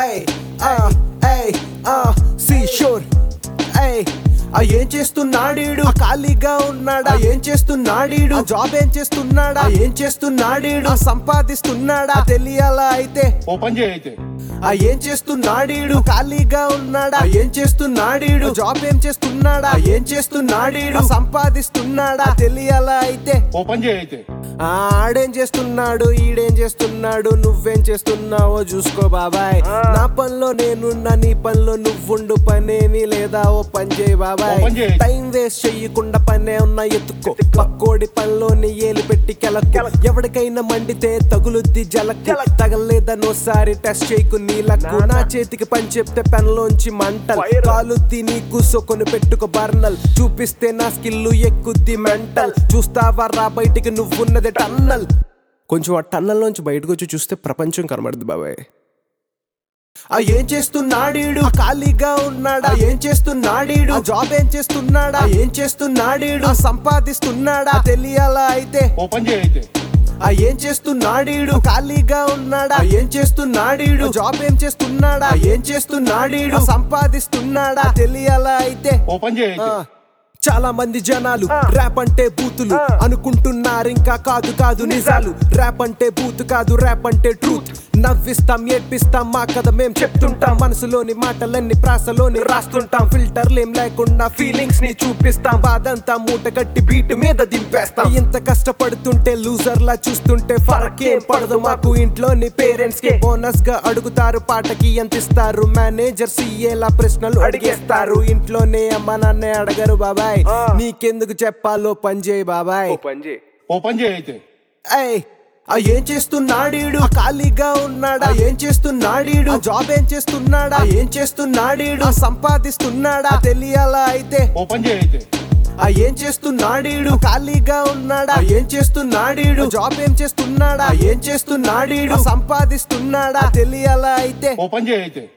ఏయ్ ఆ ఏయ్ ఆ సి షూర్ ఏయ్ ఆ ఏం చేస్తున్నాడీడు ఆ ఖాళీగా ఉన్నాడా ఆ ఏం చేస్తున్నాడీడు ఆ జాబ్ ఏం చేస్తున్నాడా ఆ ఏం చేస్తున్నాడీడు ఆ సంపాదిస్తున్నాడా తెలియాలా అయితే ఓపెన్ చేయి అయితే ఆ ఏం చేస్తున్నాడీడు ఖాళీగా ఉన్నాడా ఆ ఏం చేస్తున్నాడీడు జాబ్ ఏం చేస్తున్నాడా ఆ ఏం చేస్తున్నాడీడు సంపాదిస్తున్నాడా తెలియాలా అయితే ఓపెన్ చేయి అయితే ఆ, ఆడేం చేస్తున్నాడు ఈడేం చేస్తున్నాడు నువ్వేం చేస్తున్నావో చూసుకో బాబాయ్ నా పనిలో నేనున్నా నీ పనిలో నువ్వుండు పనేమి లేదా ఓ పని చేయి బాబాయ్ ఓ పని చేయి. టైం వేస్ట్ చెయ్యకుండా పనే ఉన్నా ఎత్తుకో పక్కోడి పనిలోని ఏలు పెట్టి కెలకు ఎవరికైనా మండితే తగులుద్ది జలకు తగలేదనోసారి టెస్ట్ చేయకు నీలకు నా చేతికి పని చెప్తే పెన్లోంచి మంటల్ కాలుద్ది నీకు సొకొని పెట్టుకో బర్నల్ చూపిస్తే నా స్కిల్ ఎక్కుద్ది మెంటల్ చూస్తావా రా బయటికి నువ్వున్నది టన్నల్ కొంచెం ఆ టన్నల్ నుంచి బయటకు వచ్చి చూస్తే ప్రపంచం కనబడుద్ది బాబాయ్ ఆ ఏం చేస్తున్నాడీడు ఆ ఖాళీగా ఉన్నాడా ఆ ఏం చేస్తున్నాడీడు ఆ జాబ్ ఏం చేస్తున్నాడా ఆ ఏం చేస్తున్నాడీడు ఆ సంపాదిస్తున్నాడా తెలియాలా అయితే ఓపెన్ చేయి అయితే ఆ ఏం చేస్తున్నాడీడు ఖాళీగా ఉన్నాడా ఆ ఏం చేస్తున్నాడీడు జాబ్ ఏం చేస్తున్నాడా ఆ ఏం చేస్తున్నాడీడు సంపాదిస్తున్నాడా తెలియాలా అయితే ఓపెన్ చేయి అయితే ఆ, చాలా మంది జనాలు ర్యాప్ అంటే బూతులు అనుకుంటున్నారు ఇంకా కాదు కాదు నిజాలు ర్యాప్ అంటే బూత్ కాదు ర్యాప్ అంటే ట్రూత్ నవ్విస్తాం ఏడ్పిస్తాం మా కథ మేం చెప్తుంటాం మనసులోని మాటలన్నీ ప్రాసలోని రాస్తుంటాం ఫిల్టర్లు ఏం లేకుండా ఫీలింగ్స్ ని చూపిస్తాం బాధంతా మూట కట్టి బీట్ మీద దింపేస్తాం ఇంత కష్టపడుతుంటే లూజర్ లా చూస్తుంటే ఫరక్ ఏం పడదు మాకు ఇంట్లోని పేరెంట్స్ కి బోనస్ గా అడుగుతారు పాటకి ఎంత ఇస్తారు మేనేజర్ సీఏలా ప్రశ్నలు అడిగేస్తారు ఇంట్లోనే అమ్మ నాన్నే అడగరు బాబాయ్ నీకెందుకు చెప్పాలో పని చేయి బాబాయ్ ఓపెన్ చేయి అయితే ఏయ్ ఆ ఏం చేస్తున్నాడీడు ఆ ఖాళీగా ఉన్నాడా ఆ ఏం చేస్తున్నాడీడు ఆ జాబ్ ఏం చేస్తున్నాడా ఆ ఏం చేస్తున్నాడీడు ఆ సంపాదిస్తున్నాడా తెలియాలా అయితే ఓపెన్ చేయి అయితే ఆ ఏం చేస్తున్నాడీడు ఖాళీగా ఉన్నాడా ఆ ఏం చేస్తున్నాడీడు జాబ్ ఏం చేస్తున్నాడా ఆ ఏం చేస్తున్నాడీడు సంపాదిస్తున్నాడా తెలియాలా అయితే ఓపెన్ చేయి అయితే